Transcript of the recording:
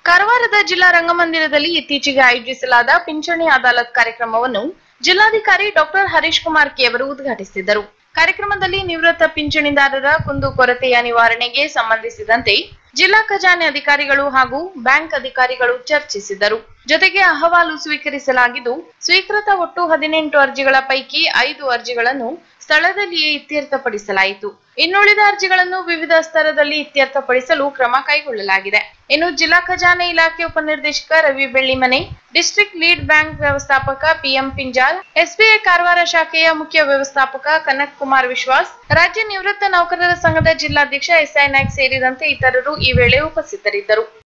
ಕಾರವಾರದ ಜಿಲ್ಲಾ ರಂಗಮಂದಿರದಲ್ಲಿ ಇತ್ತೀಚೆಗೆ ಆಯೋಜಿಸಲಾದ ಪಿಂಚಣಿ ಅದಾಲತ್ ಕಾರ್ಯಕ್ರಮವನ್ನು ಜಿಲ್ಲಾಧಿಕಾರಿ ಡಾಕ್ಟರ್ ಹರೀಶ್ ಕುಮಾರ್ ಕೆ ಅವರು ಉದ್ಘಾಟಿಸಿದರು ಕಾರ್ಯಕ್ರಮದಲ್ಲಿ ನಿವೃತ್ತ ಪಿಂಚಣಿದಾರರ ಕುಂದು ಕೊರತೆಯ ನಿವಾರಣೆಗೆ ಸಂಬಂಧಿಸಿದಂತೆ ಜಿಲ್ಲಾ ಖಜಾನೆ ಅಧಿಕಾರಿಗಳು ಹಾಗೂ ಬ್ಯಾಂಕ್ ಅಧಿಕಾರಿಗಳು ಚರ್ಚಿಸಿದರು ಜೊತೆಗೆ ಅಹವಾಲು ಸ್ವೀಕರಿಸಲಾಗಿದ್ದು ಸ್ವೀಕೃತ ಒಟ್ಟು ಹದಿನೆಂಟು ಅರ್ಜಿಗಳ ಪೈಕಿ ಐದು ಅರ್ಜಿಗಳನ್ನು ಸ್ಥಳದಲ್ಲಿಯೇ ಇತ್ಯರ್ಥಪಡಿಸಲಾಯಿತು ಇನ್ನುಳಿದ ಅರ್ಜಿಗಳನ್ನು ವಿವಿಧ ಸ್ತರದಲ್ಲಿ ಇತ್ಯರ್ಥಪಡಿಸಲು ಕ್ರಮ ಕೈಗೊಳ್ಳಲಾಗಿದೆ ಇನ್ನು ಜಿಲ್ಲಾ ಖಜಾನೆ ಇಲಾಖೆ ಉಪನಿರ್ದೇಶಕ Ravi Bellimane district lead bank ವ್ಯವಸ್ಥಾಪಕ ಪಿಎಂ ಪಿಂಜಾಲ್ ಎಸ್ಬಿಐ ಕಾರವಾರ ಶಾಖೆಯ ಮುಖ್ಯ ವ್ಯವಸ್ಥಾಪಕ ಕನಕ್ ಕುಮಾರ್ ವಿಶ್ವಾಸ್ ರಾಜ್ಯ ನಿವೃತ್ತ ನೌಕರರ ಸಂಘದ ಜಿಲ್ಲಾಧ್ಯಕ್ಷ ಎಸ್ಐ ನಾಯ್ಕ್ ಸೇರಿದಂತೆ ಇತರರು ಈ ವೇಳೆ ಉಪಸ್ಥಿತರಿದ್ದರು